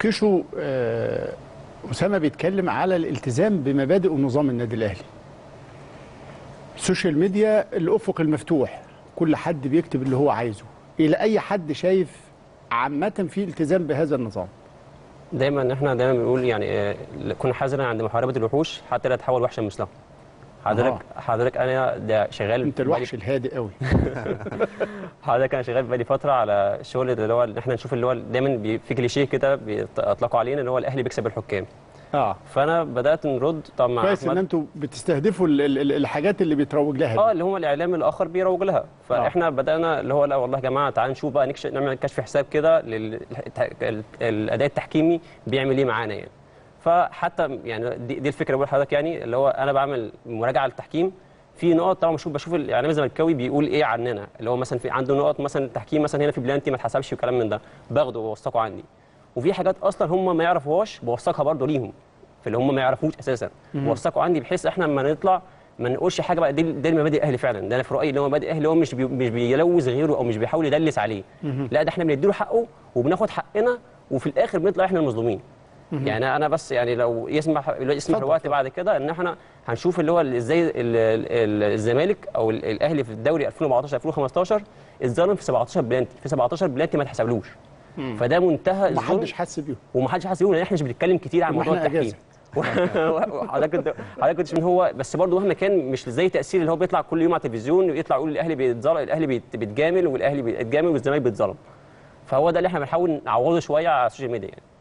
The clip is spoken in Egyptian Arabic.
كيشو آه، اسامه بيتكلم على الالتزام بمبادئ ونظام النادي الاهلي السوشيال ميديا الافق المفتوح كل حد بيكتب اللي هو عايزه الى اي حد شايف عامه في التزام بهذا النظام دايما احنا دايما بنقول يعني آه، كن حذرا عند محاربه الوحوش حتى لا تتحول وحشا مثلهم حضرتك حضرتك انا ده شغال انت الوحش الهادئ قوي حضرتك انا شغال بقالي فتره على الشغل اللي هو اللي احنا نشوف اللي هو دايما بي- في كليشيه كده بيطلقوا علينا اللي هو الاهلي بيكسب الحكام اه فانا بدات نرد طبعا مع كويس ان أحمد. انتوا بتستهدفوا ال- ال- الحاجات اللي بيتروج لها اه دي. اللي هو الاعلام الاخر بيروج لها فاحنا بدانا اللي هو لا والله يا جماعه تعالوا نشوف بقى نكشف نعمل كشف حساب كده للاداء التحكيمي بيعمل ايه معانا يعني فحتى يعني دي, دي الفكره بقول لحضرتك يعني اللي هو انا بعمل مراجعه للتحكيم في نقط طبعا بشوف بشوف الاعلام الزملكاوي بيقول ايه عننا اللي هو مثلا في عنده نقط مثلا التحكيم مثلا هنا في بلانتي ما اتحسبش وكلام من ده باخده وبوثقه عندي وفي حاجات اصلا هم ما يعرفوهاش بوثقها برضه ليهم في اللي هم ما يعرفوش اساسا مم. بوثقه عندي بحيث احنا لما نطلع ما نقولش حاجه بقى دي دي مبادئ الاهلي فعلا ده انا في رايي اللي هو مبادئ الاهلي هو مش بي مش بيلوث غيره او مش بيحاول يدلس عليه مهم. لا ده احنا بنديله حقه وبناخد حقنا وفي الاخر بنطلع احنا المظلومين مهم. يعني انا بس يعني لو يسمح لو يسمح اتفضل، الوقت بعد كده ان احنا هنشوف اللي هو ال- ازاي ال- ال- الزمالك او ال- الاهلي في الدوري 2014 2015 اتظلم في 17 بلانتي في 17 بلانتي ما اتحسبلوش مم. فده منتهى الظلم محدش حس بيهم ومحدش حاسس بيهم لان احنا مش بنتكلم كتير عن وما موضوع احنا التحكيم حضرتك كنت حضرتك كنت من هو بس برضه مهما كان مش زي تاثير اللي هو بيطلع كل يوم على التلفزيون ويطلع يقول الاهلي بيتظلم الاهلي بيت- بيتجامل والاهلي بيتجامل والزمالك بيتظلم فهو ده اللي احنا بنحاول نعوضه شويه على السوشيال ميديا يعني